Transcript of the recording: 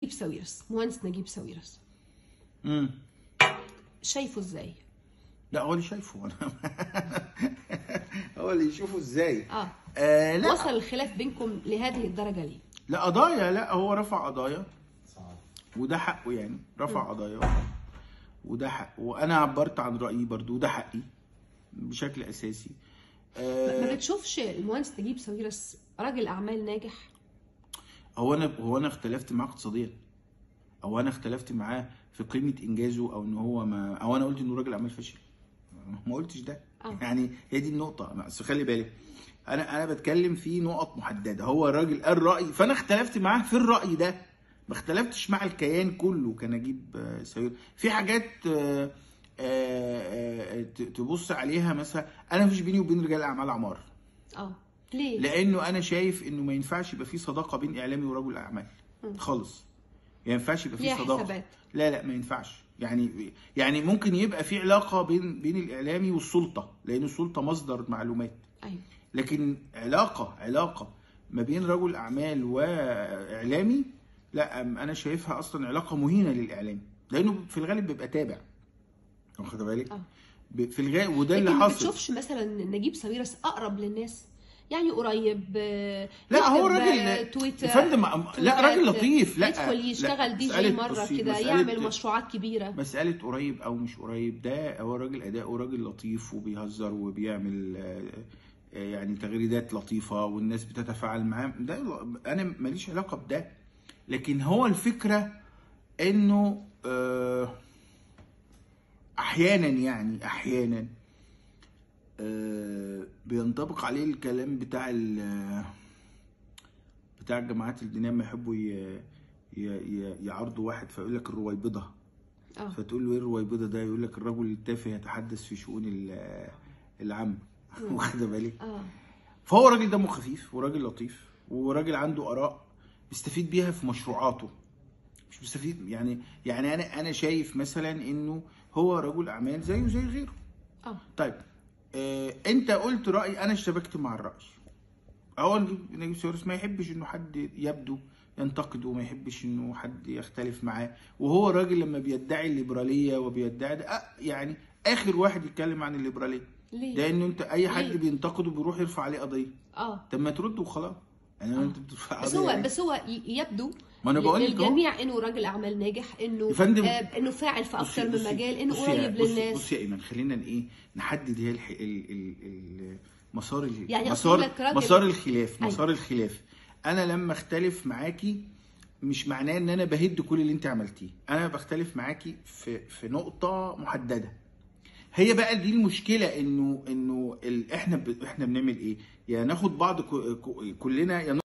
ساويرس مهندس نجيب ساويرس امم شايفه ازاي لا هو اللي شايفه انا هو اللي يشوفه ازاي اه آه لا وصل الخلاف بينكم لهذه الدرجه ليه لا قضايا لا هو رفع قضايا وده حقه يعني رفع قضايا وده حق وانا عبرت عن رايي برضو وده حقي بشكل اساسي ما آه بتشوفش المهندس نجيب ساويرس راجل اعمال ناجح هو انا هو انا اختلفت معاه اقتصاديا او انا اختلفت معاه في قيمه انجازه او ان هو ما او انا قلت انه راجل اعمال فاشل ما قلتش ده آه. يعني هي دي النقطه بس خلي بالك انا انا بتكلم في نقط محدده هو الراجل قال راي فانا اختلفت معاه في الراي ده ما اختلفتش مع الكيان كله كنجيب آه، ساويرس في حاجات آه، آه، آه، ت- تبص عليها مثلا انا مفيش بيني وبين رجال اعمال عمار اه ليه لانه انا شايف انه ما ينفعش يبقى في صداقه بين اعلامي ورجل اعمال خالص ما ينفعش يبقى في ليها صداقه حسابات. لا لا ما ينفعش يعني يعني ممكن يبقى في علاقه بين بين الاعلامي والسلطه لان السلطه مصدر معلومات ايوه لكن علاقه علاقه ما بين رجل اعمال واعلامي لا أم- انا شايفها اصلا علاقه مهينه للاعلامي لانه في الغالب بيبقى تابع واخد بالك آه. ب- في الغالب وده اللي لكن ما حاصل بتشوفش مثلا نجيب ساويرس اقرب للناس يعني قريب آه، لا هو يكتب، راجل آه، تويتر يا فندم لا تويتات، راجل لطيف لا يدخل لا، يشتغل دي جي مسألة- مره بصي، كده مسألة- يعمل مشروعات كبيره مسألة قريب أو مش قريب ده هو راجل أداؤه راجل لطيف وبيهزر وبيعمل آه، آه، يعني تغريدات لطيفة والناس بتتفاعل معاه ده ل- أنا ماليش علاقة بده لكن هو الفكرة إنه آه، أحيانا يعني أحيانا آه، بينطبق عليه الكلام بتاع ال- بتاع الجماعات الدينية لما يحبوا ي- ي- ي- يعارضوا واحد فيقول لك الرويبضة اه فتقول له ايه الرويبضه ده يقول لك الرجل التافه يتحدث في شؤون ال- العامه واخد بالك اه فهو راجل دمه خفيف وراجل لطيف وراجل عنده اراء بيستفيد بيها في مشروعاته مش بيستفيد يعني يعني انا انا شايف مثلا انه هو رجل اعمال زيه زي غيره اه طيب آه انت قلت راي انا اشتبكت مع الراي هو نجيب نجيب ساويرس ما يحبش انه حد يبدو ينتقده وما يحبش انه حد يختلف معاه وهو راجل لما بيدعي الليبراليه وبيدعي ده آه يعني اخر واحد يتكلم عن الليبراليه ليه؟ لانه انت اي حد ليه؟ بينتقده بيروح يرفع عليه قضيه اه طب ما ترد وخلاص يعني انت بترفع بس قضيه هو يعني. بس هو ي- يبدو ما أنا بقول لك أهو. للجميع انه راجل اعمال ناجح انه يا فندم، آه انه فاعل في بصي- اكتر من بصي- مجال انه بصي يا- قريب بصي- للناس بصي يا ايمن خلينا ايه نحدد هي الح... ال... ال... ال... مسار ال... يعني مسار أقول لك راجل- مسار الخلاف أيوة. مسار الخلاف انا لما اختلف معاكي مش معناه ان انا بهد كل اللي انت عملتيه انا بختلف معاكي في في نقطه محدده هي بقى دي المشكله انه انه ال... احنا ب... احنا بنعمل ايه يا ناخد بعض ك... ك... كلنا يا